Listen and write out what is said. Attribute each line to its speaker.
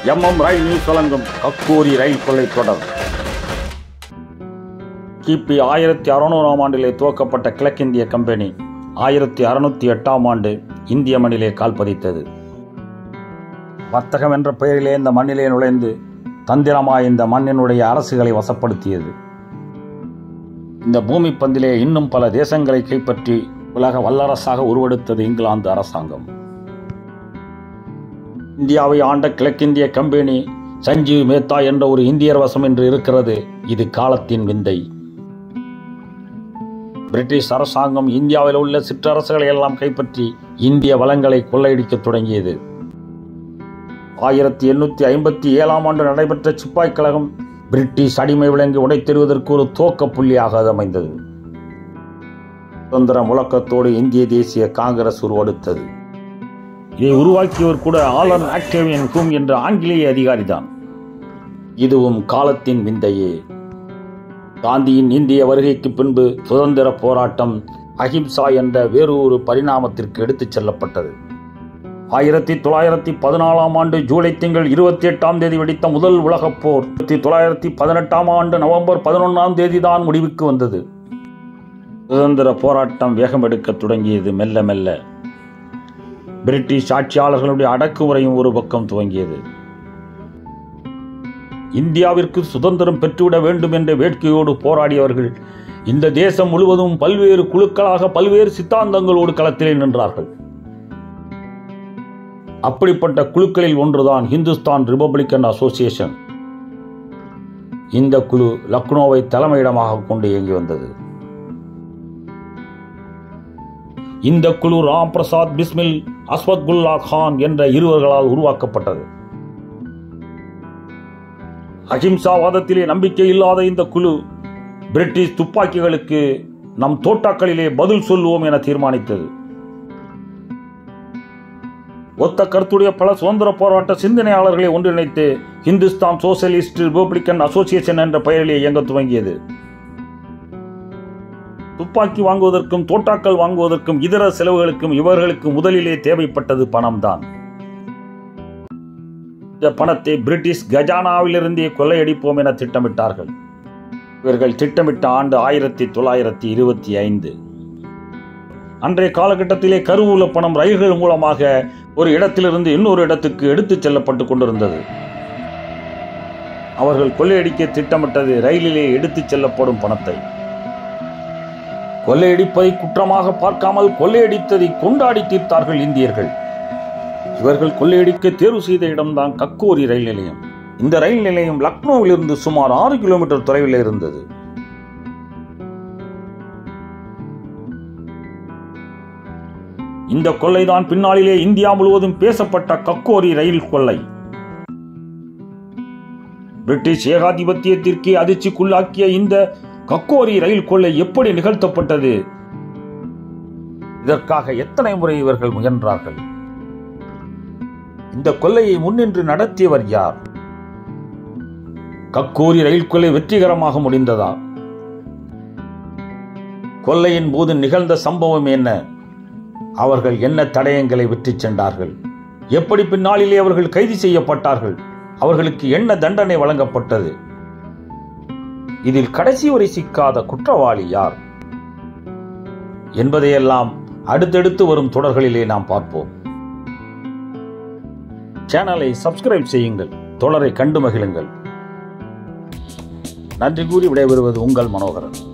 Speaker 1: MM ரயில் news வழங்கும் கக்கூரி ரயில் கொள்ளை தொடர் கிபி ஆயிரத்தி அறுநூறாம் ஆண்டிலே துவக்கப்பட்ட கிழக்கிந்திய கம்பெனி ஆயிரத்தி அறுநூத்தி எட்டாம் ஆண்டு இந்திய மண்ணிலே கால் பதித்தது வர்த்தகம் என்ற பெயரிலே இந்த மண்ணிலே நுழைந்து தந்திரமாய் இந்த மண்ணினுடைய அரசுகளை வசப்படுத்தியது இந்த பூமி பந்திலே இன்னும் பல தேசங்களை கைப்பற்றி உலக வல்லரசாக உருவெடுத்தது இங்கிலாந்து அரசாங்கம் இந்தியாவை ஆண்ட கிழக்கிந்திய கம்பெனி சஞ்சீவ் மேத்தா என்ற ஒரு இந்தியர் வசம் என்று இருக்கிறது இது காலத்தின் விந்தை பிரிட்டிஷ் அரசாங்கம் இந்தியாவில் உள்ள சிற்றரசுகளை எல்லாம் கைப்பற்றி இந்திய வளங்களை கொள்ளையடிக்கத் தொடங்கியது ஆயிரத்தி எண்ணூற்றி ஐம்பத்தி ஏழாம் ஆண்டு நடைபெற்ற சிப்பாய் கழகம் பிரிட்டிஷ் அடிமை விலங்கு உடைத்தெறிவதற்கு ஒரு துவக்க புள்ளியாக அது அமைந்தது சுதந்திர முழக்கத்தோடு இந்திய தேசிய காங்கிரஸ் உருவெடுத்தது இதை உருவாக்கியவர் கூட ஆலன் ஆக்டேவியன் ஹூம் என்ற ஆங்கிலேய அதிகாரிதான் இதுவும் காலத்தின் விந்தையே காந்தியின் இந்திய வருகைக்கு பின்பு சுதந்திர போராட்டம் அஹிம்சா என்ற வேறு ஒரு பரிணாமத்திற்கு எடுத்துச் செல்லப்பட்டது ஆயிரத்தி தொள்ளாயிரத்தி பதினாலாம் ஆண்டு ஜூலை திங்கள் இருபத்தி எட்டாம் தேதி வெடித்த முதல் உலகப் போர் ஆயிரத்தி தொள்ளாயிரத்தி பதினெட்டாம் ஆண்டு நவம்பர் பதினொன்றாம் தேதி தான் முடிவுக்கு வந்தது சுதந்திர போராட்டம் வேகம் எடுக்கத் தொடங்கியது மெல்ல மெல்ல பிரிட்டிஷ் ஆட்சியாளர்களுடைய அடக்குமுறையும் ஒரு பக்கம் துவங்கியது இந்தியாவிற்கு சுதந்திரம் பெற்றுவிட வேண்டும் என்ற வேட்கையோடு போராடியவர்கள் இந்த தேசம் முழுவதும் பல்வேறு குழுக்களாக பல்வேறு சித்தாந்தங்களோடு களத்திலே நின்றார்கள் அப்படிப்பட்ட குழுக்களில் ஒன்றுதான் இந்துஸ்தான் ரிபப்ளிக்கன் அசோசியேஷன் இந்த குழு லக்னோவை தலைமையிடமாக கொண்டு இயங்கி வந்தது இந்த குழு ராம் பிரசாத் பிஸ்மில் அஸ்வத்குல்லா கான் என்ற இருவர்களால் உருவாக்கப்பட்டது அஹிம்சாவாதத்திலே நம்பிக்கை இல்லாத இந்த குழு பிரிட்டிஷ் துப்பாக்கிகளுக்கு நம் தோட்டாக்களிலே பதில் சொல்லுவோம் என தீர்மானித்தது ஒத்த கருத்துடைய பல சுதந்திர போராட்ட சிந்தனையாளர்களை ஒன்றிணைத்து இந்துஸ்தான் சோசியலிஸ்ட் ரிபப்ளிக்கன் அசோசியேஷன் என்ற பெயரிலே இயங்க துவங்கியது துப்பாக்கி வாங்குவதற்கும் தோட்டாக்கள் வாங்குவதற்கும் இதர செலவுகளுக்கும் இவர்களுக்கு முதலிலே தேவைப்பட்டது பணம்தான் இந்த பணத்தை பிரிட்டிஷ் கஜானாவிலிருந்தே கொள்ளையடிப்போம் என திட்டமிட்டார்கள் இவர்கள் திட்டமிட்ட ஆண்டு ஆயிரத்தி தொள்ளாயிரத்தி இருபத்தி ஐந்து அன்றைய காலகட்டத்திலே கருவூல பணம் ரயில்கள் மூலமாக ஒரு இடத்திலிருந்து இன்னொரு இடத்துக்கு எடுத்துச் செல்லப்பட்டு கொண்டிருந்தது அவர்கள் கொள்ளையடிக்க திட்டமிட்டது ரயிலிலே எடுத்துச் செல்லப்படும் பணத்தை கொள்ளையடிப்பதை குற்றமாக பார்க்காமல் கொள்ளையடித்ததை கொண்டாடி தீர்த்தார்கள் இந்தியர்கள் இவர்கள் கொள்ளையடிக்க தேர்வு செய்த இடம்தான் கக்கோரி ரயில் நிலையம் இந்த ரயில் நிலையம் லக்னோவிலிருந்து சுமார் ஆறு கிலோமீட்டர் தொலைவில் இருந்தது இந்த கொள்ளைதான் பின்னாளிலே இந்தியா முழுவதும் பேசப்பட்ட கக்கோரி ரயில் கொள்ளை பிரிட்டிஷ் ஏகாதிபத்தியத்திற்கு அதிர்ச்சிக்குள்ளாக்கிய இந்த கக்கோரி ரயில் கொள்ளை எப்படி நிகழ்த்தப்பட்டது இதற்காக எத்தனை முறை இவர்கள் முயன்றார்கள் இந்த கொள்ளையை முன்னின்று நடத்தியவர் யார் கக்கோரி ரயில் கொள்ளை வெற்றிகரமாக முடிந்ததா கொள்ளையின் போது நிகழ்ந்த சம்பவம் என்ன அவர்கள் என்ன தடயங்களை விட்டுச் சென்றார்கள் எப்படி பின்னாளிலே அவர்கள் கைது செய்யப்பட்டார்கள் அவர்களுக்கு என்ன தண்டனை வழங்கப்பட்டது இதில் கடைசி வரை சிக்காத குற்றவாளி யார் என்பதையெல்லாம் அடுத்தடுத்து வரும் தொடர்களிலே நாம் பார்ப்போம் சேனலை சப்ஸ்கிரைப் செய்யுங்கள் தொடரை கண்டு மகிழுங்கள் நன்றி கூறி விடைபெறுவது உங்கள் மனோகரன்